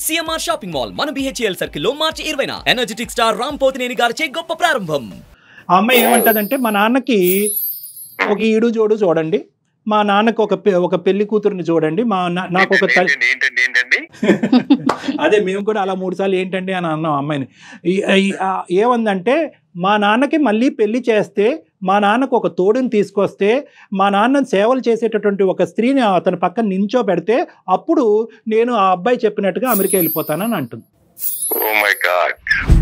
CMR shopping mall మన BHEL circle లో మార్చి ఇరవైన ఎనర్జెటిక్ స్టార్ రామ్ పోతినేని గారిచే గొప్ప ప్రారంభం ఆ అమ్మాయి ఏమంటదంటే మా నాన్నకి ఒక ఈడు జోడు చూడండి మా నాన్నకి ఒక పె- ఒక పెళ్లి కూతురుని చూడండి మా నా- నాకు ఒక తల్లి ఏంటండి ఏంటండి ఏంటండి అదే మేము కూడా అలా మూడు సార్లు ఏంటండి అని అన్నాం అమ్మాయిని ఈ- ఈ- ఆ ఏమందంటే మా నాన్నకి మళ్ళీ పెళ్లి చేస్తే మా నాన్నకు ఒక తోడుని తీసుకొస్తే మా నాన్నని సేవలు చేసేటటువంటి ఒక స్త్రీని అతని పక్కన నించో పెడితే అప్పుడు నేను ఆ అబ్బాయి చెప్పినట్టుగా అమెరికా వెళ్ళిపోతానని అంటుంది ఓ మై గాడ్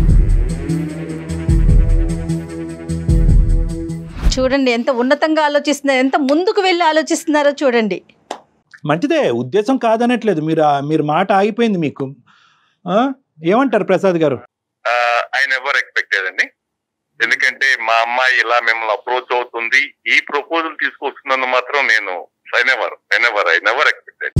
చూడండి ఎంత ఉన్నతంగా ఆలోచిస్తున్నారు ఎంత ముందుకు వెళ్ళి ఆలోచిస్తున్నారో చూడండి మంచిదే ఉద్దేశం కాదనట్లేదు మీరు ఆ- మీరు మాట ఆగిపోయింది మీకు ఆ? ఏమంటారు ప్రసాద్ గారు ఐ నెవర్ ఎక్స్పెక్టెడ్ అండి ఎందుకంటే మా అమ్మాయి ఇలా మిమ్మల్ని అప్రోచ్ అవుతుంది ఈ ప్రపోజల్ తీసుకొస్తుందని మాత్రం నేను I never I never I never expected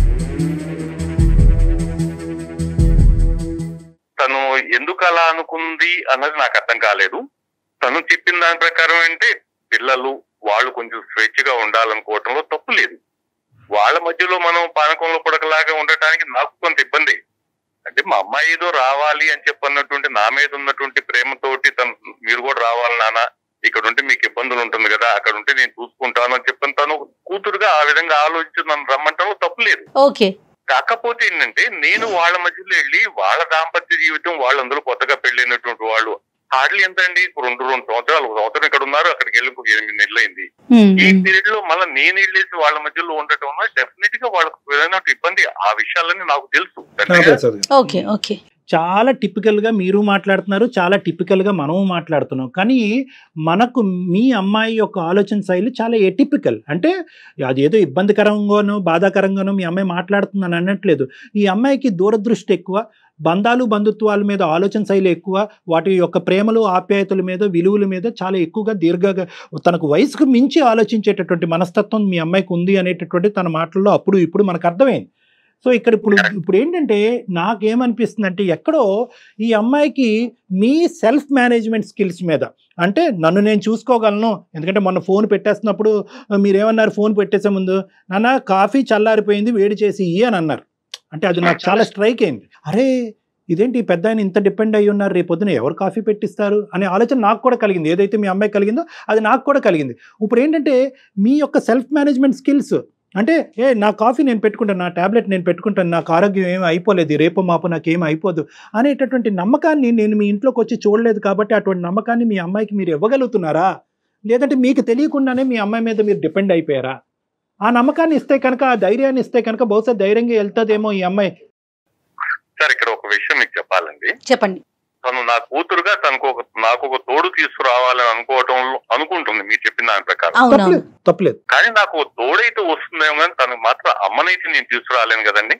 తను ఎందుకు అలా అనుకుంది అన్నది నాకు అర్థం కాలేదు తను చెప్పిన దాని ప్రకారం అంటే పిల్లలు వాళ్ళు కొంచెం స్వేచ్ఛగా ఉండాలనుకోవటంలో తప్పు లేదు వాళ్ళ మధ్యలో మనం పానకంలో పుడకలాగా ఉండటానికి నాకు కొంత ఇబ్బంది అంటే మా అమ్మాయి ఏదో రావాలి అని చెప్పన్నటువంటి నా మీద ఉన్నటువంటి ప్రేమతోటి తను మీరు కూడా రావాలి నాన్న ఇక్కడ ఉంటే మీకు ఇబ్బందులు ఉంటుంది కదా అక్కడ ఉంటే నేను చూసుకుంటాను అని చెప్పని తను కూతురుగా ఆ విధంగా ఆలోచించి నన్ను రమ్మంటాను తప్పులేదు ఓకే కాకపోతే ఏంటంటే నేను వాళ్ళ మధ్యలో వెళ్ళి వాళ్ళ దాంపత్య జీవితం వాళ్ళందరూ కొత్తగా పెళ్ళైనటువంటి వాళ్ళు హార్డ్లీ ఎంత అండి రెండు రెండు సంవత్సరాలు ఒక సంవత్సరం ఇక్కడ ఉన్నారు అక్కడికి వెళ్ళి ఇంకొక ఎనిమిది నెలలు అయింది ఉమ్, ఈ ఉమ్. పీరియడ్ లో మళ్ళీ నేను వెళ్ళేసి వాళ్ళ మధ్యలో ఉండటం డెఫినెట్ గా వాళ్ళకు ఏదైనా ఇబ్బంది ఆ విషయాలన్నీ నాకు తెలుసు ప్రసాద్ గారు ఓకే ఓకే చాలా టిపికల్గా మీరు మాట్లాడుతున్నారు చాలా టిపికల్గా మనము మాట్లాడుతున్నాం కానీ మనకు మీ అమ్మాయి యొక్క ఆలోచన శైలి చాలా ఎటిపికల్ అంటే అదేదో ఇబ్బందికరంగానో బాధాకరంగానో మీ అమ్మాయి మాట్లాడుతుందని అనట్లేదు ఈ అమ్మాయికి దూరదృష్టి ఎక్కువ బంధాలు బంధుత్వాల మీద ఆలోచన శైలి ఎక్కువ వాటి యొక్క ప్రేమలు ఆప్యాయతల మీద విలువల మీద చాలా ఎక్కువగా దీర్ఘంగా తనకు వయసుకు మించి ఆలోచించేటటువంటి మనస్తత్వం మీ అమ్మాయికి ఉంది అనేటటువంటి తన మాటల్లో అప్పుడు ఇప్పుడు మనకు అర్థమైంది సో ఇక్కడ ఇప్పుడు ఇప్పుడు ఏంటంటే నాకేమనిపిస్తుంది అంటే ఎక్కడో ఈ అమ్మాయికి మీ సెల్ఫ్ మేనేజ్మెంట్ స్కిల్స్ మీద అంటే నన్ను నేను చూసుకోగలను ఎందుకంటే మొన్న ఫోన్ పెట్టేస్తున్నప్పుడు మీరేమన్నారు ఫోన్ పెట్టేసే ముందు నాన్న కాఫీ చల్లారిపోయింది వేడి చేసి ఇయ్యి అని అన్నారు అంటే అది నాకు చాలా స్ట్రైక్ అయింది అరే ఇదేంటి ఈ పెద్ద ఆయన ఇంత డిపెండ్ అయ్యి ఉన్నారు రేపు పొద్దున ఎవరు కాఫీ పెట్టిస్తారు అనే ఆలోచన నాకు కూడా కలిగింది ఏదైతే మీ అమ్మాయి కలిగిందో అది నాకు కూడా కలిగింది ఇప్పుడు ఏంటంటే మీ యొక్క సెల్ఫ్ మేనేజ్మెంట్ స్కిల్స్ అంటే ఏ నా కాఫీ నేను పెట్టుకుంటాను నా టాబ్లెట్ నేను పెట్టుకుంటాను నాకు ఆరోగ్యం ఏమి అయిపోలేదు రేపు మాపు నాకు ఏమి అయిపోదు అనేటటువంటి నమ్మకాన్ని నేను మీ ఇంట్లోకి వచ్చి చూడలేదు కాబట్టి అటువంటి నమ్మకాన్ని మీ అమ్మాయికి మీరు ఇవ్వగలుగుతున్నారా లేదంటే మీకు తెలియకుండానే మీ అమ్మాయి మీద మీరు డిపెండ్ అయిపోయారా ఆ నమ్మకాన్ని ఇస్తే కనుక ఆ ధైర్యాన్ని ఇస్తే కనుక బహుశా ధైర్యంగా వెళ్తుందేమో ఈ అమ్మాయి సార్ ఇక్కడ ఒక విషయం మీకు చెప్పాలండి చెప్పండి తను నా కూతురుగా తనకు ఒక నాకు ఒక తోడు తీసుకురావాలని అనుకోవటం అనుకుంటుంది మీరు చెప్పిన దాని ప్రకారం అవునవును తప్పలేదు తప్పలేదు కానీ నాకు ఒక తోడైతే వస్తుందేమో కానీ తనకు మాత్రం అమ్మనైతే నేను తీసుకురాలేను కదండి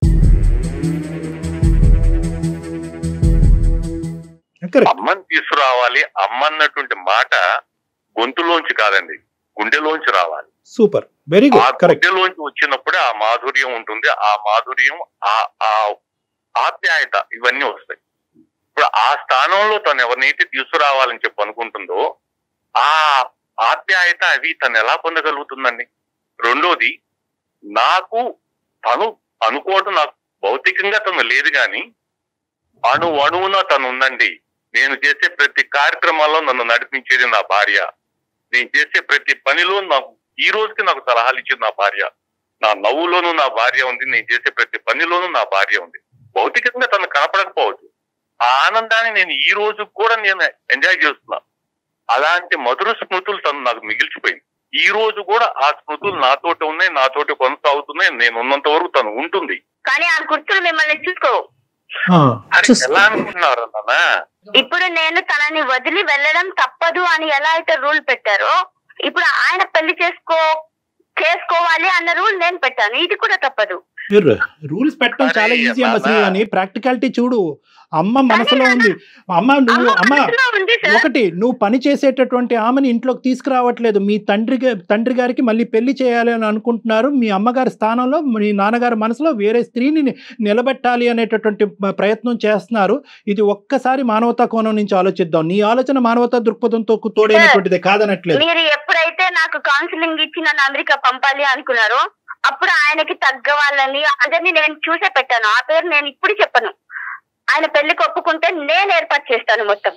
కరెక్ట్ అమ్మని తీసుకురావాలి అమ్మ అన్నటువంటి మాట గొంతులోంచి కాదండి గుండెలోంచి రావాలి super very ah good correct గుండెలోంచి వచ్చినప్పుడే ఆ మాధుర్యం ఉంటుంది ఆ మాధుర్యం ఆ ఆ ఆప్యాయత ఇవన్నీ వస్తాయి ఇప్పుడు ఆ స్థానంలో తను ఎవరినైతే తీసుకురావాలని చెప్పి అనుకుంటుందో ఆ ఆప్యాయత అవి తను ఎలా పొందగలుగుతుందండి రెండోది నాకు తను అనుకోవడం నాకు భౌతికంగా తను లేదు గాని అణు అణువున తను ఉందండి నేను చేసే ప్రతి కార్యక్రమాల్లో నన్ను నడిపించేది నా భార్య నేను చేసే ప్రతి పనిలో నాకు ఈ రోజుకి నాకు సలహాలు ఇచ్చింది నా భార్య నా నవ్వులోనూ నా భార్య ఉంది నేను చేసే ప్రతి పనిలోనూ నా భార్య ఉంది భౌతికంగా తను కనపడకపోవచ్చు ఆ ఆనందాన్ని నేను ఈ రోజు కూడా నేను ఎంజాయ్ చేస్తున్నా అలాంటి మధుర స్మృతులు తను నాకు మిగిల్చిపోయింది ఈ రోజు కూడా ఆ స్మృతులు నాతోటి ఉన్నాయి నాతోటి కొనసాగుతున్నాయి నేను ఉన్నంత వరకు తను ఉంటుంది కానీ ఆ గుర్తులు మిమ్మల్ని చూసుకో అది చూసుకో. ఎలా అనుకుంటున్నారు నాన్న ఇప్పుడు నేను తనని వదిలి వెళ్ళడం తప్పదు అని ఎలా అయితే రూల్ పెట్టారో ఇప్పుడు ఆయన పెళ్లి చేసుకో చేసుకోవాలి అన్న రూల్ నేను పెట్టాను ఇది కూడా తప్పదు రూల్స్ పెట్టడం అరే చాలా ఈజీ అమ్మ శ్రీ బాబా. అని ప్రాక్టికాలిటీ చూడు అమ్మ మనసులో ఉంది అమ్మ నువ్వు అమ్మ అమ్మ మనసులో ఉంది సార్ ఒకటి నువ్వు పని చేసేటటువంటి ఆమెని ఇంట్లోకి తీసుకురావట్లేదు మీ తండ్రి గా- తండ్రి గారికి మళ్ళీ పెళ్లి చేయాలి అని అనుకుంటున్నారు మీ అమ్మగారి స్థానంలో మీ నాన్నగారి మనసులో వేరే స్త్రీని ని- నిలబెట్టాలి అనేటటువంటి ప- ప్రయత్నం చేస్తున్నారు ఇది ఒక్కసారి మానవతా కోణం నుంచి ఆలోచిద్దాం నీ ఆలోచన మానవతా దృక్పథంతో కు- తోడైనటువంటిదే కాదనట్లేదు మీరు ఎప్పుడైతే నాకు కౌన్సిలింగ్ ఇచ్చి నన్ను అమెరికా పంపాలి అనుకున్నారో అప్పుడు ఆయనకి తగ్గ వాళ్ళని అందరినీ నేను చూసే పెట్టాను ఆ పేరు నేను ఇప్పుడు చెప్పను ఆయన పెళ్లికి ఒప్పుకుంటే నేను ఏర్పాటు చేస్తాను మొత్తం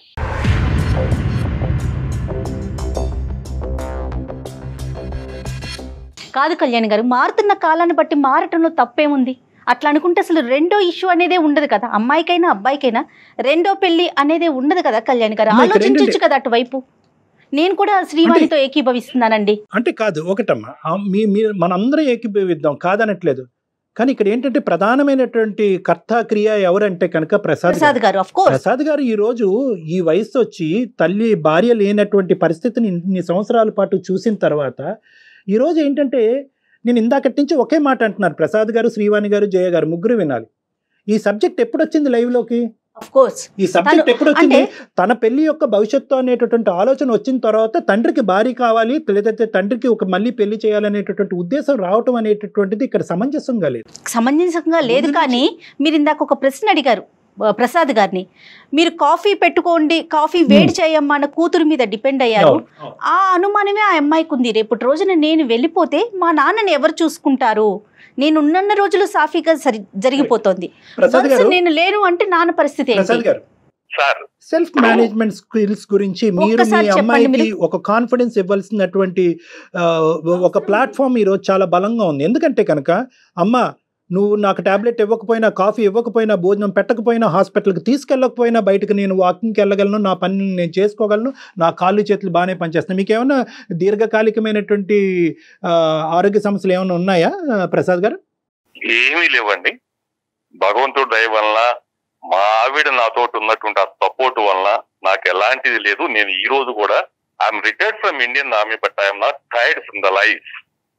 కాదు కళ్యాణ్ గారు మారుతున్న కాలాన్ని బట్టి మారటంలో తప్పేముంది అట్లా అనుకుంటే అసలు రెండో ఇష్యూ అనేదే ఉండదు కదా అమ్మాయికైనా అబ్బాయికైనా రెండో పెళ్లి అనేదే ఉండదు కదా కళ్యాణ్ గారు అమ్మా, ఇక్కడ ఆలోచించవచ్చు ఏంటంటే- కదా అటువైపు నేను కూడా శ్రీవాణితో ఏకీభవిస్తున్నానండి అంటే కాదు ఒకటమ్మా ఆ మీ మీరు మనందరం ఏకీభవిద్దాం కాదనట్లేదు కానీ ఇక్కడ ఏంటంటే ప్రధానమైనటువంటి కర్త క్రియ ఎవరంటే కనుక ప్రసాద్ గారు. ప్రసాద్ గారు ఆఫ్ కోర్స్ ప్రసాద్ గారు ఈ రోజు ఈ వయసు వచ్చి తల్లి భార్య లేనటువంటి పరిస్థితిని ఇన్ని సంవత్సరాల పాటు చూసిన తర్వాత ఈ రోజు ఏంటంటే నేను ఇందాకటి నుంచి ఒకే మాట అంటున్నారు ప్రసాద్ గారు శ్రీవాణి గారు జయ గారు ముగ్గురు వినాలి ఈ సబ్జెక్ట్ ఎప్పుడు వచ్చింది లైవ్ లోకి ఆఫ్ కోర్స్ ఈ సబ్జెక్ట్ తను- ఎప్పుడు వచ్చింది అంటే- తన పెళ్లి యొక్క భవిష్యత్తు అనేటటువంటి ఆలోచన వచ్చిన తర్వాత తండ్రికి భార్య కావాలి లేదంటే తండ్రికి ఒక మళ్ళీ పెళ్లి చేయాలనేటటువంటి ఉద్దేశం రావటం అనేటటువంటిది ఇక్కడ సమంజసంగా లేదు సమంజసంగా లేదు ముందు కానీ మీరు ఇందాక ఒక ప్రశ్న అడిగారు ఆ, ప్రసాద్ గారిని మీరు కాఫీ పెట్టుకోండి కాఫీ వేడి చేయమ్మా అన్న కూతురు మీద డిపెండ్ అయ్యారు అవును, అవును. ఆ అనుమానమే ఆ అమ్మాయికి ఉంది రేపటి రోజున నేను వెళ్ళిపోతే మా నాన్నని ఎవరు చూసుకుంటారు నేను ఉన్నన్న రోజులు సాఫీగా సరి జరిగిపోతుంది ప్రసాద్ Once గారు నేను లేను అంటే నాన్న పరిస్థితి ప్రసాద్ ఏంటి గారు సార్ సెల్ఫ్ మేనేజ్మెంట్ స్కిల్స్ గురించి మీరు మీ ఒక్కసారి చెప్పండి అమ్మాయికి మీరు. ఒక కాన్ఫిడెన్స్ ఇవ్వాల్సినటువంటి ఆ, ఒక ప్లాట్ఫామ్ ఈరోజు చాలా బలంగా ఉంది ఎందుకంటే కనుక అమ్మ నువ్వు నాకు టాబ్లెట్ ఇవ్వకపోయినా కాఫీ ఇవ్వకపోయినా భోజనం పెట్టకపోయినా హాస్పిటల్కి తీసుకెళ్ళకపోయినా బయటకు నేను వాకింగ్కి వెళ్ళగలను నా పని నేను చేసుకోగలను నా కాళ్ళు చేతులు బాగానే పనిచేస్తున్నాయి మీకు ఏమైనా దీర్ఘకాలికమైనటువంటి ఆ, ఆరోగ్య సమస్యలు ఏమైనా ఉన్నాయా ఆ, ప్రసాద్ గారు ఏమీ లేవండి భగవంతుడు దయ వలన మా ఆవిడ నాతో ఉన్నటువంటి ఆ సపోర్ట్ వలన నాకు ఎలాంటిది లేదు నేను ఈ రోజు కూడా I'm retired from Indian army but I'm not tired from the life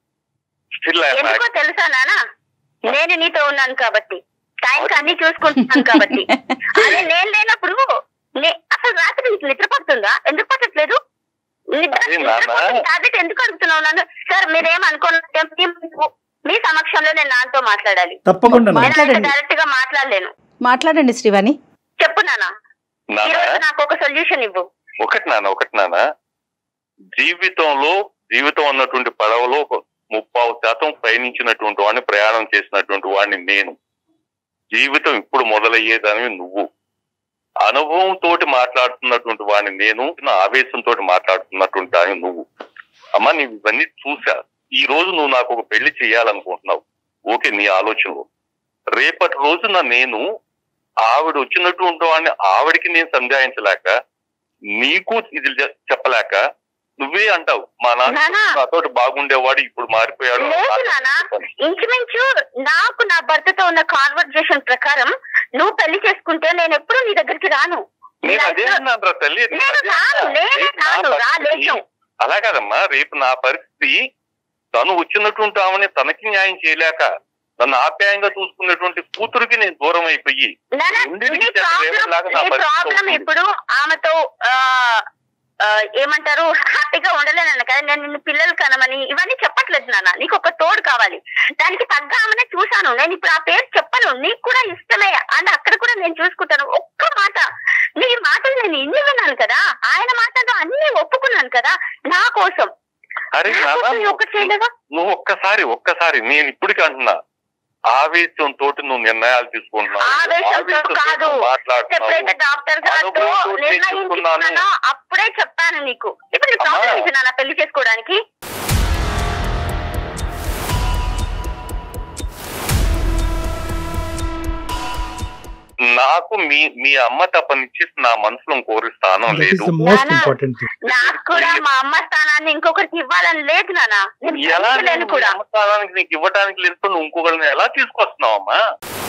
still I'm ఎందుకో తెలుసా నాన్న నేను నీతో ఉన్నాను కాబట్టి టైంకి అన్ని చూసుకుంటున్నాను కాబట్టి అదే నేను లేనప్పుడు నే- అసలు రాత్రి నీకు నిద్ర పడుతుందా ఎందుకు పట్టట్లేదు నిద్ర అదే నాన్న. టాబ్లెట్ ఎందుకు అడుగుతున్నావు నన్ను సార్ మీరేం అనుకున్నట్టే మీ సమక్షంలో నేను నాన్నతో మాట్లాడాలి తప్పకుండా మా- నాన్న. మాట్లాడండి. డైరెక్ట్ గా మాట్లాడలేను మాట్లాడండి శ్రీవాణి చెప్పు నాన్న ఈ నాన్న రోజు నాకు ఒక సొల్యూషన్ ఇవ్వు ఒకటి నాన్న ఒకటి నాన్న జీవితంలో జీవితం అన్నటువంటి పడవలో ఒక ముప్పావు శాతం పయనించినటువంటి వాడిని ప్రయాణం చేసినటువంటి వాడిని నేను జీవితం ఇప్పుడు మొదలయ్యేదానివి నువ్వు అనుభవం తోటి మాట్లాడుతున్నటువంటి వాడిని నేను నా ఆవేశంతో మాట్లాడుతున్నటువంటి దాని నువ్వు అమ్మ నీవు ఇవన్నీ చూసా ఈ రోజు నువ్వు నాకు ఒక పెళ్లి చేయాలనుకుంటున్నావు ఓకే నీ ఆలోచనలు రేపటి రోజున నేను ఆవిడ వచ్చినటువంటి వాడిని ఆవిడికి నేను సంజాయించలేక నీకు ఇది చె- చెప్పలేక నువ్వే అంటావు మా నాన్న నానా. నాతో బాగుండేవాడు ఇప్పుడు మారిపోయాడు లేదు నానా ఇంచుమించు నాకు నా భర్తతో ఉన్న కాన్వర్జేషన్ ప్రకారం నువ్వు పెళ్లి చేసుకుంటే నేను ఎప్పుడు నీ దగ్గరికి రాను నేను అదే అన్నాను రా తల్లి నేను నేను అదే రాను, అన్నా. నేనే రేపు నా రాను, రా, పరిస్థితి- లేచు. అలా కాదమ్మా రేపు నా పరిస్థితి తను వచ్చినటువంటి ఆమెని తనకి న్యాయం చేయలేక నన్ను ఆప్యాయంగా చూసుకున్నటువంటి కూతురికి నేను దూరం అయిపోయి నానా, రెండింటికి నీ చెడ్డ ప్రాబ్లం రేవలాగా నా నీ పరిస్థితి ప్రాబ్లం అవుతుంది. ఇప్పుడు ఆమెతో ఆ, ఆ, ఏమంటారు హ్యాపీగా ఉండలేనన్న కదా నేను నిన్ను పిల్లలు కనమని ఇవన్నీ చెప్పట్లేదు నాన్న నీకు ఒక తోడు కావాలి దానికి తగ్గ ఆమెనే చూశాను నేను ఇప్పుడు ఆ పేరు చెప్పను నీకు కూడా ఇష్టమే అండ్ అక్కడ కూడా నేను చూసుకుంటాను ఒక్క మాట నీ మాటలు నేను ఇన్ని విన్నాను కదా ఆయన మాటలు అన్ని ఒప్పుకున్నాను కదా నా కోసం అరే నా నాన్న, కోసం నువ్వు ఒకటి చేయలేవా నువ్వు ఒక్కసారి ఒక్కసారి నేను ఇప్పటికీ అంటున్నా ఆవేశం తోటి నువ్వు నిర్ణయాలు తీసుకుంటున్నావు ఆవేశంతో ఆవేశంతో కాదు నువ్వు మాట్లాడుతున్నావు ఎప్పుడైతే డాక్టర్ గారితో అనుభవంతో నిర్ణయించుకున్నానో తీసుకున్నాను. అప్పుడే చెప్పాను నీకు ఇప్పుడు నీ అమ్మా. ప్రాబ్లం ఇది నాన్న పెళ్లి చేసుకోవడానికి నాకు మీ మీ అమ్మ తప్పనిచ్చి నా మనసులో కోరి స్థానం దట్ ఈస్ లేదు ద మోస్ట్ నానా. ఇంపార్టెంట్ థింగ్ నాకు కూడా మా అమ్మ స్థానాన్ని ఇంకొకరికి ఇవ్వాలని లేదు నాన్న నేను ఎలా భరించలేను నేను కూడా అమ్మ స్థానానికి నీకు ఇవ్వడానికి లేదు నువ్వు ఇంకొకరిని ఎలా తీసుకొస్తున్నావు అమ్మా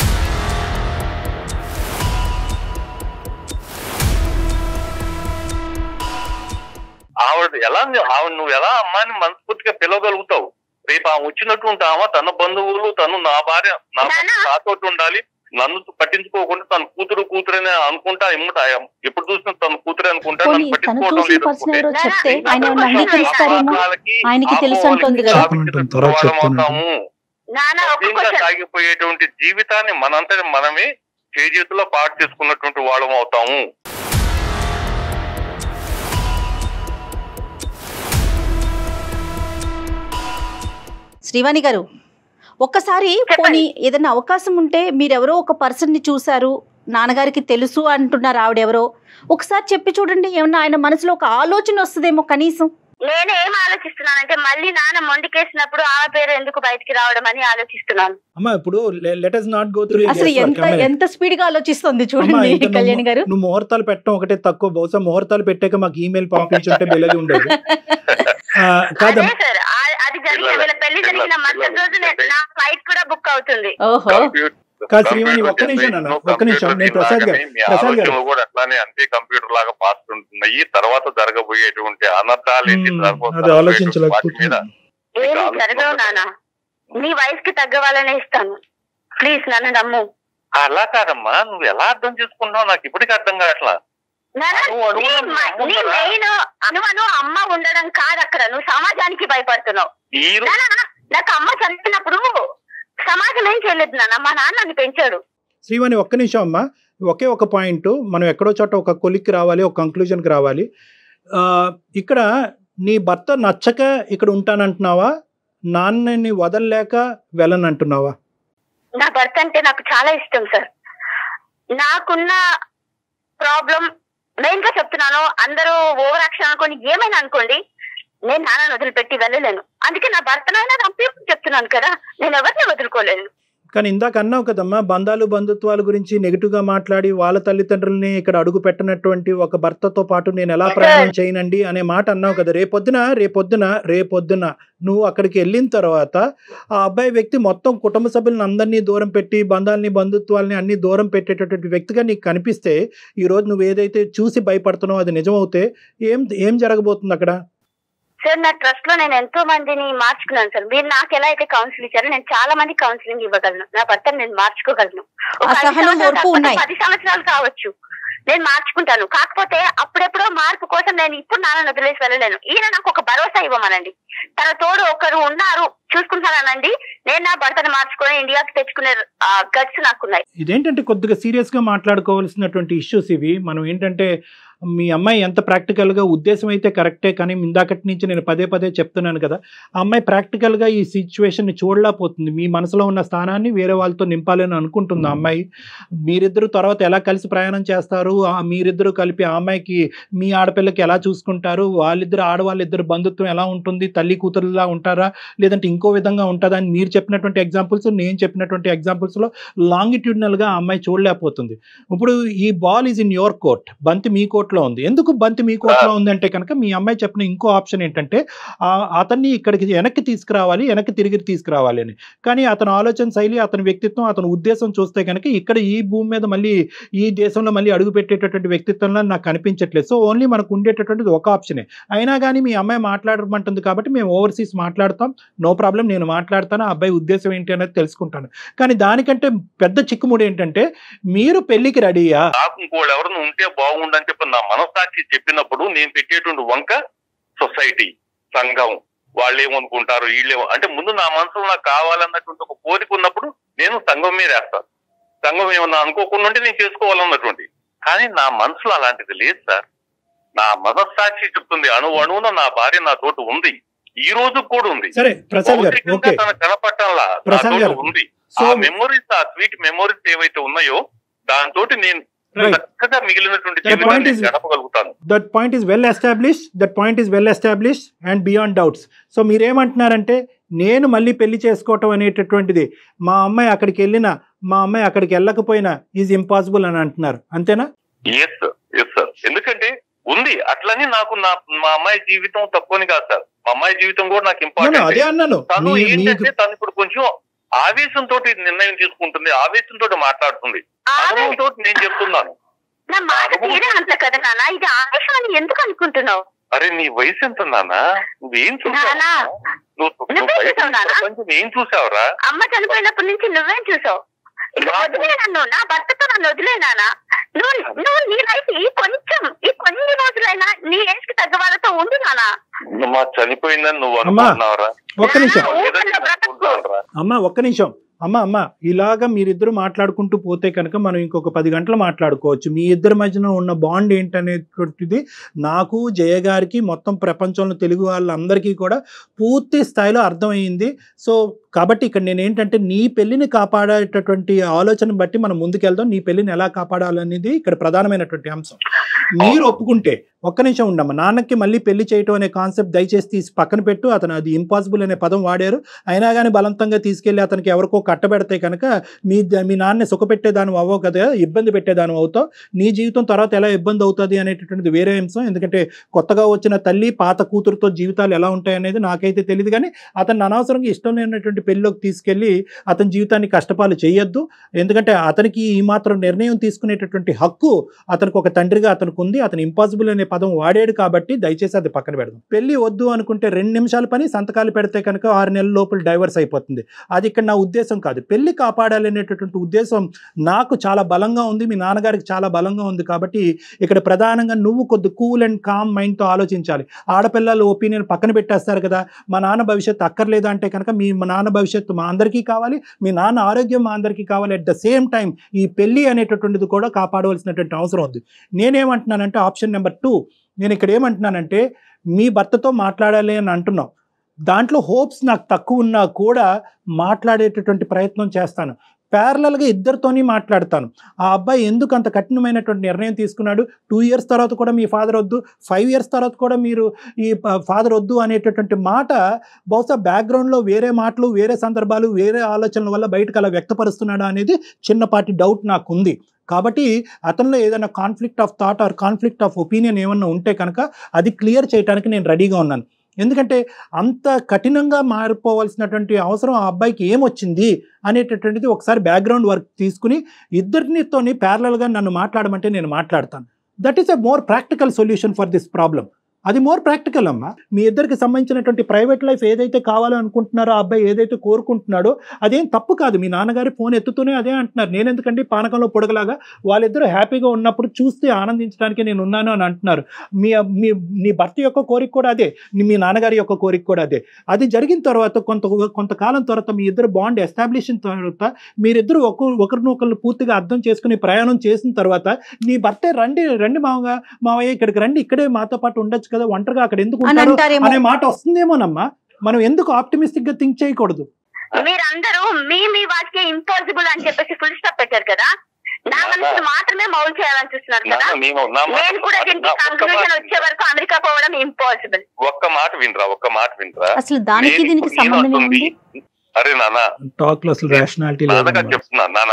ఆవిడ ఎలా ఆవిడ నువ్వు ఎలా అమ్మాయిని మనస్ఫూర్తిగా పిలవగలుగుతావు రేపు ఆమె వచ్చినటువంటి ఆమె తన బంధువులు తను నా భార్య నా నానా. నాతోటి ఉండాలి నన్ను పట్టించుకోకుండా తన కూతురు కూతురని అనుకుంటా ఇమ్మట ఎప్పుడు చూసినా తన కూతురే అనుకుంటా పోనీ నన్ను తను పట్టించుకోవడం చూసిన లేదు పర్సన్ ఎవరో నానా, చెప్తే ఇంకా ఆయన ఏమన్నా కొంచెం అంగీకరిస్తారేమో వాళ్ళకి ఆయనకి తెలుసు ఆపోహలకి అంటుంది కదా. తావిచ్చిన తర్వాత వాళ్ళం చెప్తాను. అవుతాము. నాన్న ఒక ఇంకా క్వశ్చన్ సాగిపోయేటువంటి జీవితాన్ని మనంతటి మనమే చేజేతులో పాటు చేసుకున్నటువంటి వాళ్ళం అవుతాము శ్రీవాణి గారు ఒక్కసారి చెప్పండి. పోనీ ఏదైనా అవకాశం ఉంటే మీరెవరో ఒక పర్సన్ ని చూశారు నాన్నగారికి తెలుసు అంటున్నారు ఆవిడెవరో ఒకసారి చెప్పి చూడండి ఏమన్నా ఆయన మనసులో ఒక ఆలోచన వస్తుందేమో కనీసం నేను ఏం ఆలోచిస్తున్నానంటే మళ్ళీ నాన్న మొండికేసినప్పుడు ఆ పేరు ఎందుకు బయటికి రావడం అని ఆలోచిస్తున్నాను అమ్మా ఇప్పుడు let us not go through అసలు ఎంత ఎంత స్పీడ్ గా ఆలోచిస్తుంది చూడండి కళ్యాణ్ గారు నువ్వు ముహూర్తాలు పెట్టడం ఒకటే తక్కువ బహుశా ముహూర్తాలు పెట్టాక మాకు ఈమెయిల్ పంపించుంటే బెలగి ఉండేది ఆ, అదే కాదమ్మా సార్ ఆ- అది జరిగిన వీళ్ళ పెళ్లి జరిగిన మరుసటి రోజు నేను- నా ఫ్లైట్ కూడా బుక్ అవుతుంది ఓహో కాదు, శ్రీవాణి, ఒక్క నిమిషం నాన్న, ఒక్క నిమిషం. నేను ప్రసాద్ గారు, మీ ప్రసాద్ గారు. ఆలోచనలు కూడా అట్లానే అంతే కంప్యూటర్ లాగా ఫాస్ట్ ఉంటున్నాయి తర్వాత జరగబోయేటువంటి అనర్థాలు ఏంటి మ్మ్, జరగబోతున్న అది వాటి మీద ఆలోచించలేకపోతున్నాను ఏమి జరగవు నాన్న నీ వయసుకి తగ్గ వాళ్ళనే ఇస్తాను ప్లీజ్ నన్ను నమ్ము అలా కాదమ్మా నువ్వు ఎలా అర్థం చేసుకుంటావు నాకు ఇప్పటికీ అర్థం కావట్లా నాన్న, అను, అను, నీ అను, మ- అను నీ కదా. మెయిన్ అను అను అమ్మ ఉండడం కాదు అక్కడ నువ్వు సమాజానికి భయపడుతున్నావు ఈ రో- నాన్న నాకు అమ్మ చనిపోయినప్పుడు సమాజం ఏం చేయలేదు నాన్న మా నాన్న నన్ను పెంచాడు శ్రీవాణి ఒక్క నిమిషం అమ్మా ఒకే ఒక పాయింట్ మనం ఎక్కడో చోట ఒక కొలిక్కి రావాలి ఒక కంక్లూజన్కి రావాలి ఆ, ఇక్కడ నీ భర్త నచ్చక ఇక్కడ ఉంటానంటున్నావా నాన్నని వదలలేక వెళ్ళనంటున్నావా నా భర్త అంటే నాకు చాలా ఇష్టం సార్ నాకున్న ప్రాబ్లం మెయిన్ గా చెప్తున్నాను అందరూ ఓవర్ యాక్షన్ అనుకోని ఏమైనా అనుకోండి నేను నాన్నని వదిలిపెట్టి వెళ్ళలేను అందుకే నా భర్తనైనా రంపి చెప్తున్నాను కదా నేను ఎవరిని వదులుకోలేను కానీ ఇందాక అన్నావు కదమ్మా బంధాలు బంధుత్వాల గురించి నెగిటివ్ గా మాట్లాడి వాళ్ళ తల్లిదండ్రుల్ని ఇక్కడ అడుగు పెట్టినటువంటి ఒక భర్తతో పాటు నేను ఎలా ప్రయాణం చేయనండి అనే మాట అన్నావు కదా రేపొద్దున రేపొద్దున రేపొద్దున నువ్వు అక్కడికి వెళ్ళిన తర్వాత ఆ అబ్బాయి వ్యక్తి మొత్తం కుటుంబ సభ్యులను అందరినీ దూరం పెట్టి బంధాలని బంధుత్వాలని అన్ని దూరం పెట్టేటటువంటి వ్యక్తిగా నీకు కనిపిస్తే ఈ రోజు నువ్వు ఏదైతే చూసి భయపడుతున్నావో అది నిజమవుతే ఏం ఏం జరగబోతుంది అక్కడ సార్ నా ట్రస్ట్ లో నేను ఎంతో మందిని మార్చుకున్నాను సార్ మీరు నాకు ఎలా అయితే కౌన్సిల్ ఇచ్చారో నేను చాలా మంది కౌన్సిలింగ్ ఇవ్వగలను నా భర్తను నేను మార్చుకోగలను ఒక ఐదు అసహనం, సంవత్సరాలు ఓర్పు కాకపోతే ఉన్నాయి. పది సంవత్సరాలు కావచ్చు నేను మార్చుకుంటాను కాకపోతే అప్పుడెప్పుడో మార్పు కోసం నేను ఇప్పుడు నాన్న వదిలేసి వెళ్ళలేను ఈయన నాకు ఒక భరోసా ఇవ్వమనండి తన తోడు ఒకరు ఉన్నారు చూసుకుంటానండి నేను నా భర్తను మార్చుకొని ఇండియాకి తెచ్చుకునే గట్స్ నాకున్నాయి ఇదేంటంటే కొద్దిగా సీరియస్గా మాట్లాడుకోవాల్సినటువంటి ఇష్యూస్ ఇవి మనం ఏంటంటే మీ అమ్మాయి ఎంత ప్రాక్టికల్గా ఉద్దేశం అయితే కరెక్టే కానీ ఇందాకటి నుంచి నేను పదే పదే చెప్తున్నాను కదా ఆ అమ్మాయి ప్రాక్టికల్గా ఈ సిచ్యువేషన్ని చూడలేకపోతుంది మీ మనసులో ఉన్న స్థానాన్ని వేరే వాళ్ళతో నింపాలని అనుకుంటుంది ఆ అమ్మాయి మీరిద్దరు తర్వాత ఎలా కలిసి ప్రయాణం చేస్తారు ఆ మీరిద్దరు కలిపి ఆ అమ్మాయికి మీ ఆడపిల్లకి ఎలా చూసుకుంటారు వాళ్ళిద్దరు ఆడవాళ్ళిద్దరు బంధుత్వం ఎలా ఉంటుంది తల్లి కూతురులా ఉంటారా లేదంటే ఇంకో విధంగా ఉంటుందా అని మీరు చెప్పినటువంటి ఎగ్జాంపుల్స్ నేను చెప్పినటువంటి ఎగ్జాంపుల్స్లో లాంగిట్యూడినల్గా ఆ అమ్మాయి చూడలేకపోతుంది ఇప్పుడు ఈ ball is in your court బంతి మీ కోర్టులో ఉంది ఎందుకు బంతి మీ కోర్టులో ఉందంటే కనుక మీ అమ్మాయి చెప్పిన ఇంకో ఆప్షన్ ఏంటంటే ఆ అతన్ని ఇక్కడికి వెనక్కి తీసుకురావాలి వెనక్కి తిరిగి తీసుకురావాలి అని కానీ అతని ఆలోచన శైలి అతని వ్యక్తిత్వం అతని ఉద్దేశం చూస్తే కనుక ఇక్కడ ఈ భూమి మీద మళ్ళీ ఈ దేశంలో మళ్ళీ అడుగు పెట్టేటటువంటి వ్యక్తిత్వంలో నాకు కనిపించట్లేదు సో ఓన్లీ మనకు ఉండేటటువంటిది ఒక ఆప్షనే అయినా కానీ మీ అమ్మాయి మాట్లాడమంటుంది కాబట్టి మేము ఓవర్సీస్ మాట్లాడతాం నో ప్రాబ్లం నేను మాట్లాడతాను ఆ అబ్బాయి ఉద్దేశం ఏంటి అనేది తెలుసుకుంటాను కానీ దానికంటే పెద్ద చిక్కుముడి ఏంటంటే మీరు పెళ్లికి రెడీయా నాకు ఇంకోళ్ళు ఎవరైనా ఉంటే బాగుండని చెప్పి నా మనసాక్షి చెప్పినప్పుడు నేను పెట్టేటువంటి వంక సొసైటీ సంఘం వాళ్ళు ఏమనుకుంటారు వీళ్ళేమో అంటే ముందు నా మనసులో నాకు కావాలన్నటువంటి ఒక కోరిక ఉన్నప్పుడు నేను సంఘం మీద వేస్తాను సంఘం ఏమన్నా అనుకోకుండా ఉంటే నేను చేసుకోవాలన్నటువంటి కానీ నా మనసులో అలాంటిది లేదు సార్ నా మనస్సాక్షి చెప్తుంది అణు అణువున నా భార్య నా తోటి ఉంది ఈ రోజు కూడా ఉంది సరే ప్రసాద్ గారు భౌతికంగా ఓకే తన కనపట్టంలా నా ప్రసాద్ తోటి గారు. ఉంది సో ఆ మెమోరీస్ ఆ స్వీట్ మెమోరీస్ ఏవైతే ఉన్నాయో దాంతో నేను Right. చక్కగా మిగిలినటువంటి The point జీవితాన్ని is- గడపగలుగుతాను that point is well establish that point is well establish and beyond doubts so మీరేమంటున్నారంటే నేను మళ్ళీ పెళ్లి చేసుకోవటం అనేటటువంటిది మా అమ్మాయి అక్కడికి వెళ్ళినా మా అమ్మాయి అక్కడికి వెళ్ళకపోయినా ఈజ్ ఇంపాసిబుల్ అని అంటున్నారు అంతేనా ఎస్ సార్ ఎస్ సార్ ఎందుకంటే ఉంది అట్లని నాకు నా మా అమ్మాయి జీవితం తక్కువని కాదు సార్ మా అమ్మాయి జీవితం కూడా నాకు నేను ఇంపార్టెంట్ అదే అన్నాను తను మీ- మీకు ఏంటంటే తను ఇప్పుడు కొంచెం ఆవేశంతో నిర్ణయం తీసుకుంటుంది ఆవేశంతో మాట్లాడుతుంది ఆవేశ- అనుభవంతో నేను చెప్తున్నాను నా మాట తీరే అంత కదా నాన్న ఇది ఆవేశం అని ఎందుకు అనుకుంటున్నావు అరే నీ వయసు ఎంత నాన్న నువ్వేం చూసావు నానా, నువ్వు నువ్వు నువ్వేం బయట చూసావు నాన్న? ప్రపంచం ఏం చూసావురా అమ్మ చనిపోయినప్పటి నుంచి నువ్వేం చూసావు ఇక నాకు- వదిలే నన్ను నా భర్తతో నన్ను వదిలే నాన్న నువ్వు నువ్వు నీ లైఫ్ ఈ కొంచెం ఈ కొన్ని రోజులైనా నీ ఏజ్ కి తగ్గ వాళ్ళతో ఉండు నాన్న నువ్వు మా చనిపోయిందని నువ్వు అమ్మా. అనుకుంటున్నావురా ఒక్క నిమిషం నా ఊహల్లో లేదంటే బ్రతకు. అనుకుంటున్నానురా. అమ్మ ఒక్క నిమిషం అమ్మ అమ్మ ఇలాగ మీరిద్దరు మాట్లాడుకుంటూ పోతే కనుక మనం ఇంకొక పది గంటలు మాట్లాడుకోవచ్చు మీ ఇద్దరి మధ్యన ఉన్న బాండ్ ఏంటనేటువంటిది నాకు జయ గారికి మొత్తం ప్రపంచంలో తెలుగు వాళ్ళందరికీ కూడా పూర్తి స్థాయిలో అర్థమైంది సో కాబట్టి ఇక్కడ నేను ఏంటంటే నీ పెళ్ళిని కాపాడేటటువంటి ఆలోచన బట్టి మనం ముందుకెళ్దాం నీ పెళ్ళిని ఎలా కాపాడాలనేది ఇక్కడ ప్రధానమైనటువంటి అంశం మీరు ఒప్పుకుంటే ఒక్క నిమిషం ఉండమ్మ నాన్నకి మళ్ళీ పెళ్లి చేయటం అనే కాన్సెప్ట్ దయచేసి తీసి పక్కన పెట్టు అతను అది ఇంపాసిబుల్ అనే పదం వాడారు అయినా కానీ బలవంతంగా తీసుకెళ్లి అతనికి ఎవరికో కట్టబెడితే కనుక మీ మీ నాన్న సుఖపెట్టేదాని అవ్వవు కదా ఇబ్బంది పెట్టేదాని అవుతావు నీ జీవితం తర్వాత ఎలా ఇబ్బంది అవుతుంది అనేటటువంటిది వేరే అంశం ఎందుకంటే కొత్తగా వచ్చిన తల్లి పాత కూతురుతో జీవితాలు ఎలా ఉంటాయి అనేది నాకైతే తెలియదు కానీ అతను అనవసరంగా ఇష్టం లేనటువంటి పెళ్ళిలోకి తీసుకెళ్ళి అతని జీవితాన్ని కష్టపాలు చేయొద్దు ఎందుకంటే అతనికి ఈ మాత్రం నిర్ణయం తీసుకునేటటువంటి హక్కు అతనికి ఒక తండ్రిగా అతనికి ఉంది అతను ఇంపాసిబుల్ అనే పదం వాడాడు కాబట్టి దయచేసి అది పక్కన పెడదాం పెళ్లి వద్దు అనుకుంటే రెండు నిమిషాల పని సంతకాలు పెడితే కనుక ఆరు నెలల లోపల డైవర్స్ అయిపోతుంది అది ఇక్కడ నా ఉద్దేశం కాదు పెళ్లి కాపాడాలనేటటువంటి ఉద్దేశం నాకు చాలా బలంగా ఉంది మీ నాన్నగారికి చాలా బలంగా ఉంది కాబట్టి ఇక్కడ ప్రధానంగా నువ్వు కొద్ది కూల్ అండ్ కామ్ మైండ్తో ఆలోచించాలి ఆడపిల్లలు ఒపీనియన్ పక్కన పెట్టేస్తారు కదా మా నాన్న భవిష్యత్తు అక్కర్లేదా అంటే కనుక మీ మా నాన్న భవిష్యత్తు మా అందరికీ కావాలి మీ నాన్న ఆరోగ్యం మా అందరికీ కావాలి అట్ ద సేమ్ టైం ఈ పెళ్ళి అనేటటువంటిది కూడా కాపాడవలసినటువంటి అవసరం ఉంది నేనేమంటున్నానంటే ఆప్షన్ నెంబర్ టూ నేను ఇక్కడ ఏమంటున్నానంటే మీ భర్తతో మాట్లాడాలి అని అంటున్నాం దాంట్లో హోప్స్ నాకు తక్కువ ఉన్నా కూడా మాట్లాడేటటువంటి ప్రయత్నం చేస్తాను ప్యారలల్గా ఇద్దరితోని మాట్లాడతాను ఆ అబ్బాయి ఎందుకు అంత కఠినమైనటువంటి నిర్ణయం తీసుకున్నాడు టూ ఇయర్స్ తర్వాత కూడా మీ ఫాదర్ వద్దు ఫైవ్ ఇయర్స్ తర్వాత కూడా మీరు ఈ ఫాదర్ వద్దు అనేటటువంటి మాట బహుశా బ్యాక్గ్రౌండ్లో వేరే మాటలు వేరే సందర్భాలు వేరే ఆలోచనల వల్ల బయటకు అలా వ్యక్తపరుస్తున్నాడా అనేది చిన్నపాటి డౌట్ నాకు ఉంది కాబట్టి అతనిలో ఏదైనా conflict of thought or conflict of opinion ఏమన్నా ఉంటే కనుక అది క్లియర్ చేయడానికి నేను రెడీగా ఉన్నాను ఎందుకంటే అంత కఠినంగా మారిపోవాల్సినటువంటి అవసరం ఆ అబ్బాయికి ఏమొచ్చింది అనేటటువంటిది ఒకసారి బ్యాక్గ్రౌండ్ వర్క్ తీసుకుని ఇద్దరినితోని ప్యారలల్గా నన్ను మాట్లాడమంటే నేను మాట్లాడతాను that is a more practical solution for this problem అది మోర్ ప్రాక్టికల్ అమ్మా మీ ఇద్దరికి సంబంధించినటువంటి ప్రైవేట్ లైఫ్ ఏదైతే కావాలో అనుకుంటున్నారో ఆ అబ్బాయి ఏదైతే కోరుకుంటున్నాడో అదేం తప్పు కాదు మీ నాన్నగారి ఫోన్ ఎత్తుతూనే అదే అంటున్నారు నేను ఎందుకంటే పానకంలో పొడగలాగా వాళ్ళిద్దరూ హ్యాపీగా ఉన్నప్పుడు చూస్తే ఆనందించడానికి నేను ఉన్నాను అని అంటున్నారు మీ మీ నీ భర్త యొక్క కోరిక కూడా అదే నీ- మీ నాన్నగారి యొక్క కోరిక కూడా అదే అది జరిగిన తర్వాత కొంత కొంతకాలం తర్వాత మీ ఇద్దరు బాండ్ ఎస్టాబ్లిష్ అయిన తర్వాత మీరిద్దరు ఒక ఒకరినొకరు పూర్తిగా అర్థం చేసుకుని ప్రయాణం చేసిన తర్వాత నీ భర్తే రండి రండి మామగా మావయ్య ఇక్కడికి రండి ఇక్కడే మాతో పాటు ఉండొచ్చు కదా ఒంటరిగా అక్కడ ఎందుకు అని ఉంటారు అంటారేమో అనే మాట వస్తుందేమోనమ్మా మనం ఎందుకు ఆప్టిమిస్టిక్ గా థింక్ చేయకూడదు మీరందరూ మీ మీ వాటికి ఇంపాసిబుల్ అని చెప్పేసి ఫుల్ స్టాప్ పెట్టారు కదా నా మనసు మాత్రమే మౌల్ చేయాలని చూస్తున్నారు కదా నాన్న, మేము నా మాట- నేను కూడా దీనికి నా ఒక్క కంక్లూజన్ మాట- వచ్చే వరకు అమెరికా పోవడం ఇంపాసిబుల్ ఒక్క మాట వినరా ఒక్క మాట వినరా అసలు దానికి నేను దీనికి ఇప్పుడు నేను సంబంధం అంటుంది, ఏముంది అరే నాన్న టాక్ లో అసలు రేషనాలిటీ నాన్నగా చెప్తున్నా నాన్న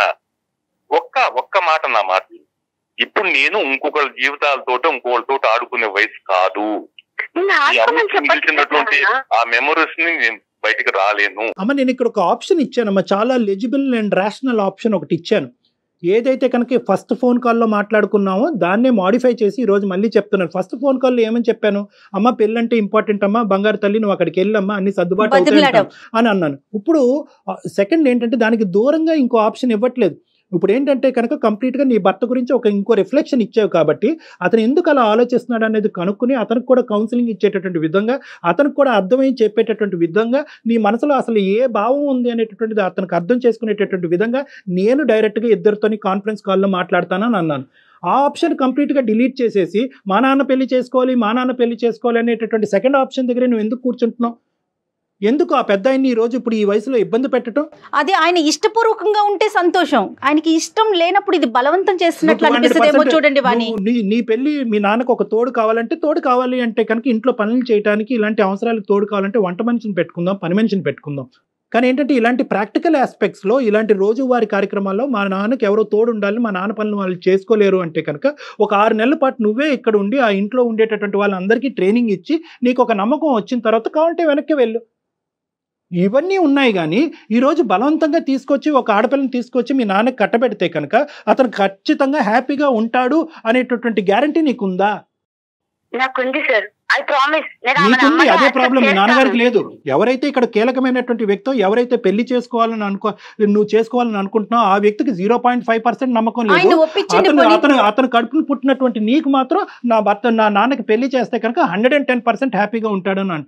ఒక్క ఒక్క మాట నా మాట విను. ఇప్పుడు నేను ఇంకొకరి జీవితాలతో ఇంకొకరితో ఆడుకునే వయసు కాదు నిన్న ఈ ఆడుకోమని అమ్మకి మిగిల్చినటువంటి చెప్పట్లేదు ఆ మెమరీస్ ని నేను బయటికి రాలేను అమ్మ నేను ఇక్కడ ఒక ఆప్షన్ ఇచ్చానమ్మా చాలా లెజిబుల్ అండ్ రేషనల్ ఆప్షన్ ఒకటి ఇచ్చాను ఏదైతే కనుక ఫస్ట్ ఫోన్ కాల్లో మాట్లాడుకున్నామో దాన్నే మాడిఫై చేసి ఈ రోజు మళ్ళీ చెప్తున్నాను ఫస్ట్ ఫోన్ కాల్లో ఏమని చెప్పాను అమ్మ పెళ్ళంటే ఇంపార్టెంట్ అమ్మా బంగారు తల్లి నువ్వు అక్కడికి వెళ్ళమ్మా అన్ని సర్దుబాటు అవుతాయి బతిమిలాడావు. అని అన్నాను ఇప్పుడు సెకండ్ ఏంటంటే దానికి దూరంగా ఇంకో ఆప్షన్ ఇవ్వట్లేదు ఇప్పుడు ఏంటంటే కనుక కంప్లీట్గా నీ భర్త గురించి ఒక ఇంకో రిఫ్లెక్షన్ ఇచ్చావు కాబట్టి అతను ఎందుకు అలా ఆలోచిస్తున్నాడు అనేది కనుక్కుని అతనికి కూడా కౌన్సిలింగ్ ఇచ్చేటటువంటి విధంగా అతనికి కూడా అర్థమై చెప్పేటటువంటి విధంగా నీ మనసులో అసలు ఏ భావం ఉంది అనేటటువంటిది అతనికి అర్థం చేసుకునేటటువంటి విధంగా నేను డైరెక్ట్గా ఇద్దరితోని కాన్ఫరెన్స్ కాల్లో మాట్లాడతానని అన్నాను ఆ ఆప్షన్ కంప్లీట్గా డిలీట్ చేసేసి మా నాన్న పెళ్లి చేసుకోవాలి మా నాన్న పెళ్లి చేసుకోవాలి అనేటటువంటి సెకండ్ ఆప్షన్ దగ్గర నువ్వు ఎందుకు కూర్చుంటున్నావు ఎందుకు ఆ పెద్ద ఆయన్ని ఈ రోజు ఇప్పుడు ఈ వయసులో ఇబ్బంది పెట్టడం అది ఆయన ఇష్టపూర్వకంగా ఉంటే సంతోషం ఆయనకి ఇష్టం లేనప్పుడు ఇది బలవంతం చేస్తున్నట్లు అనిపిస్తుందేమో 200% చూడండి వాణి నువ్వు నీ నీ పెళ్లి మీ నాన్నకు ఒక తోడు కావాలంటే తోడు కావాలి అంటే కనుక ఇంట్లో పనులు చేయడానికి ఇలాంటి అవసరాలకు తోడు కావాలంటే వంట మనిషిని పెట్టుకుందాం పని మనిషిని పెట్టుకుందాం కానీ ఏంటంటే ఇలాంటి ప్రాక్టికల్ ఆస్పెక్ట్స్లో ఇలాంటి రోజువారీ కార్యక్రమాల్లో మా నాన్నకి ఎవరో తోడు ఉండాలి మా నాన్న పనులు వాళ్ళు చేసుకోలేరు అంటే కనుక ఒక ఆరు నెలల పాటు నువ్వే ఇక్కడ ఉండి ఆ ఇంట్లో ఉండేటటువంటి వాళ్ళందరికీ ట్రైనింగ్ ఇచ్చి నీకు ఒక నమ్మకం వచ్చిన తర్వాత కావాలంటే వెనక్కి వెళ్ళు ఇవన్నీ ఉన్నాయి కానీ ఈరోజు బలవంతంగా తీసుకొచ్చి ఒక ఆడపిల్లని తీసుకొచ్చి మీ నాన్నకి కట్టబెడితే కనుక అతను ఖచ్చితంగా హ్యాపీగా ఉంటాడు అనేటటువంటి గ్యారంటీ నీకుందా నాకుంది సార్ ఐ ప్రామిస్ నేను ఆమెను నీకుంది అమ్మగా అదే accept ప్రాబ్లం మీ చేస్తాను. నాన్నగారికి లేదు ఎవరైతే ఇక్కడ కీలకమైనటువంటి వ్యక్తో ఎవరైతే పెళ్లి చేసుకోవాలని అనుకో నువ్వు చేసుకోవాలని అనుకుంటున్నావు ఆ వ్యక్తికి జీరో పాయింట్ ఫైవ్ పర్సెంట్ నమ్మకం ఆయన లేదు ఒప్పించండి అతను పోనీ. అతను అతను కడుపును పుట్టినటువంటి నీకు మాత్రం నా భర్త నా నాన్నకి పెళ్లి చేస్తే కనుక హండ్రెడ్ అండ్ టెన్ పర్సెంట్ హ్యాపీగా ఉంటాడని అంటున్నావు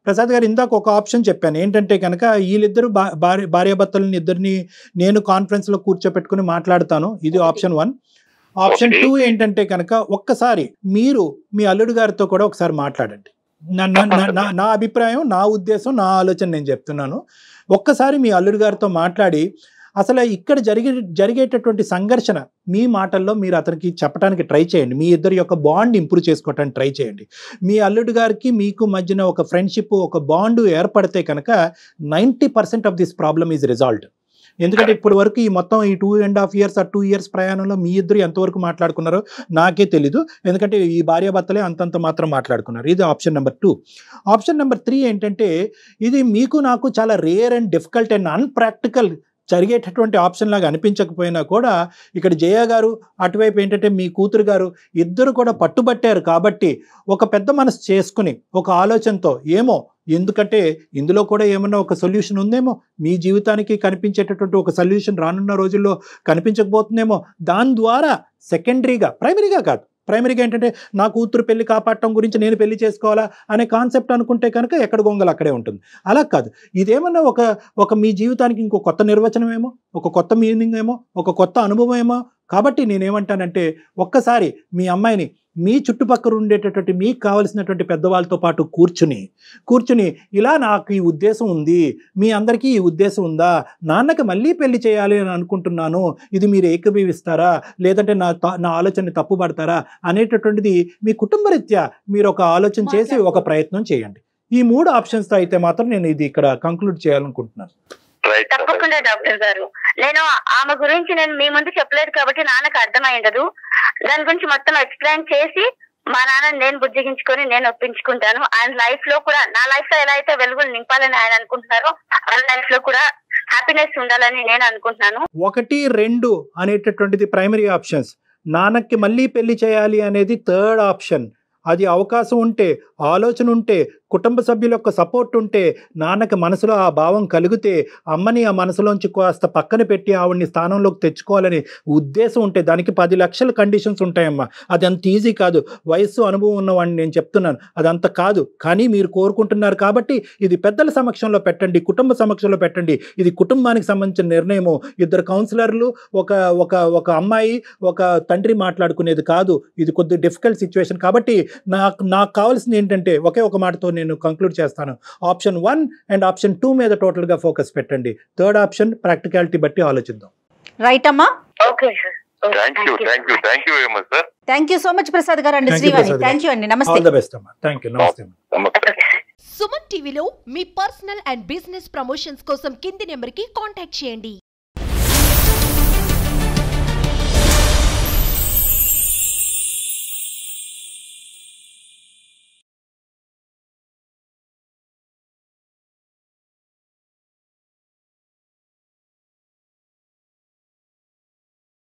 ప్రసాద్ గారు ఇందాక ఒక ఆప్షన్ చెప్పాను ఏంటంటే కనుక వీళ్ళిద్దరు భా- భార్య భార్యాభర్తలని ఇద్దరిని నేను కాన్ఫరెన్స్ లో కూర్చోపెట్టుకుని మాట్లాడతాను ఇది option one option Okay. Two ఏంటంటే కనుక ఒక్కసారి మీరు మీ అల్లుడు గారితో కూడా ఒకసారి మాట్లాడండి నా- నా- నా- నా- నా అభిప్రాయం నా ఉద్దేశం నా ఆలోచన నేను చెప్తున్నాను ఒక్కసారి మీ అల్లుడు గారితో మాట్లాడి అసలు ఇక్కడ జరిగే జరిగేటటువంటి సంఘర్షణ మీ మాటల్లో మీరు అతనికి చెప్పడానికి ట్రై చేయండి మీ ఇద్దరి యొక్క బాండ్ ఇంప్రూవ్ చేసుకోవడానికి ట్రై చేయండి మీ అల్లుడు గారికి మీకు మధ్యన ఒక ఫ్రెండ్షిప్ ఒక బాండ్ ఏర్పడితే కనుక ninety percent of this problem is resolved ఎందుకంటే ఇప్పటి వరకు ఈ మొత్తం ఈ టూ అండ్ హాఫ్ ఇయర్స్ ఆ టూ ఇయర్స్ ప్రయాణంలో మీ ఇద్దరు ఎంతవరకు మాట్లాడుకున్నారో నాకే తెలీదు ఎందుకంటే ఈ భార్యాభర్తలే అంతంత మాత్రం మాట్లాడుకున్నారు ఇది option number two option number three ఏంటంటే ఇది మీకు నాకు చాలా rare and difficult and unpractical జరిగేటటువంటి ఆప్షన్ లాగా అనిపించకపోయినా కూడా ఇక్కడ జయ గారు అటువైపు ఏంటంటే మీ కూతురు గారు ఇద్దరు కూడా పట్టుబట్టారు కాబట్టి ఒక పెద్ద మనసు చేసుకుని ఒక ఆలోచనతో ఏమో ఎందుకంటే ఇందులో కూడా ఏమన్నా ఒక సొల్యూషన్ ఉందేమో మీ జీవితానికి కనిపించేటటువంటి ఒక సొల్యూషన్ రానున్న రోజుల్లో కనిపించకపోతుందేమో దాని ద్వారా సెకండరీగా ప్రైమరీగా కాదు ప్రైమరీగా ఏంటంటే నా కూతురు పెళ్లి కాపాడటం గురించి నేను పెళ్లి చేసుకోవాలా అనే కాన్సెప్ట్ అనుకుంటే కనుక ఎక్కడ గొంగలు అక్కడే ఉంటుంది అలా కాదు ఇదేమన్నా ఒక ఒక మీ జీవితానికి ఇంకో కొత్త నిర్వచనం ఏమో ఒక కొత్త మీనింగ్ ఏమో ఒక కొత్త అనుభవం ఏమో కాబట్టి నేనేమంటానంటే ఒక్కసారి మీ అమ్మాయిని మీ చుట్టుపక్కల ఉండేటటువంటి మీకు కావలసినటువంటి పెద్దవాళ్ళతో పాటు కూర్చుని కూర్చుని ఇలా నాకు ఈ ఉద్దేశం ఉంది మీ అందరికీ ఈ ఉద్దేశం ఉందా నాన్నకి మళ్ళీ పెళ్లి చేయాలి అని అనుకుంటున్నాను ఇది మీరు ఏకీభవిస్తారా లేదంటే నా త- నా ఆలోచనని తప్పుపడతారా అనేటటువంటిది మీ కుటుంబరీత్యా మీరు ఒక ఆలోచన చేసి ఒక ప్రయత్నం చేయండి ఈ మూడు ఆప్షన్స్తో అయితే మాత్రం నేను ఇది ఇక్కడ కంక్లూడ్ చేయాలనుకుంటున్నాను రైట్ సార్ తప్పకుండా డాక్టర్ గారు నేను ఆమె గురించి నేను మీ ముందు చెప్పలేదు కాబట్టి నాన్నకు అర్థమై ఉండదు దాని గురించి మొత్తం ఎక్స్ప్లెయిన్ చేసి మా నాన్న నేను బుజ్జగించుకొని నేను ఒప్పించుకుంటాను ఆయన లైఫ్ లో కూడా నా లైఫ్ లో ఎలా అయితే వెలుగులు నింపాలని ఆయన అనుకుంటున్నారో ఆయన లైఫ్ లో కూడా హ్యాపీనెస్ ఉండాలని నేను అనుకుంటున్నాను ఒకటి రెండు అనేటటువంటిది ప్రైమరీ ఆప్షన్స్ నాన్నకి మళ్ళీ పెళ్లి చేయాలి అనేది థర్డ్ ఆప్షన్ అది అవకాశం ఉంటే ఆలోచన ఉంటే కుటుంబ సభ్యుల యొక్క సపోర్ట్ ఉంటే నాన్నకి మనసులో ఆ భావం కలిగితే అమ్మని ఆ మనసులోంచి కాస్త పక్కన పెట్టి ఆవిడ్ని స్థానంలోకి తెచ్చుకోవాలని ఉద్దేశం ఉంటే దానికి పది లక్షల కండిషన్స్ ఉంటాయమ్మా అది అంత ఈజీ కాదు వయస్సు అనుభవం ఉన్నవాడిని నేను చెప్తున్నాను అదంత కాదు కానీ మీరు కోరుకుంటున్నారు కాబట్టి ఇది పెద్దల సమక్షంలో పెట్టండి కుటుంబ సమక్షంలో పెట్టండి ఇది కుటుంబానికి సంబంధించిన నిర్ణయము ఇద్దరు కౌన్సిలర్లు ఒక ఒక ఒక అమ్మాయి ఒక తండ్రి మాట్లాడుకునేది కాదు ఇది కొద్ది డిఫికల్ట్ సిచ్యువేషన్ కాబట్టి నాకు నాకు కావాల్సింది ఏంటంటే ఒకే ఒక మాటతో నేను కంక్లూడ్ చేస్తాను option one and option two మీద టోటల్గా ఫోకస్ పెట్టండి థర్డ్ ఆప్షన్ ప్రాక్టికాలిటీ బట్టి ఆలోచిద్దాం రైట్ అమ్మా okay sir thank you thank you thank you very much sir thank you so much Prasad గారు అండి Thank you, శ్రీవాణి ప్రసాద్ గారు. థ్యాంక్ యూ అండి నమస్తే ఆల్ ద బెస్ట్ అమ్మా థ్యాంక్ యూ నమస్తే అమ్మా. నమస్తే సుమన్ టీవీలో మీ పర్సనల్ అండ్ బిజినెస్ ప్రమోషన్స్ కోసం కింది నెంబర్కి కాంటాక్ట్ చేయండి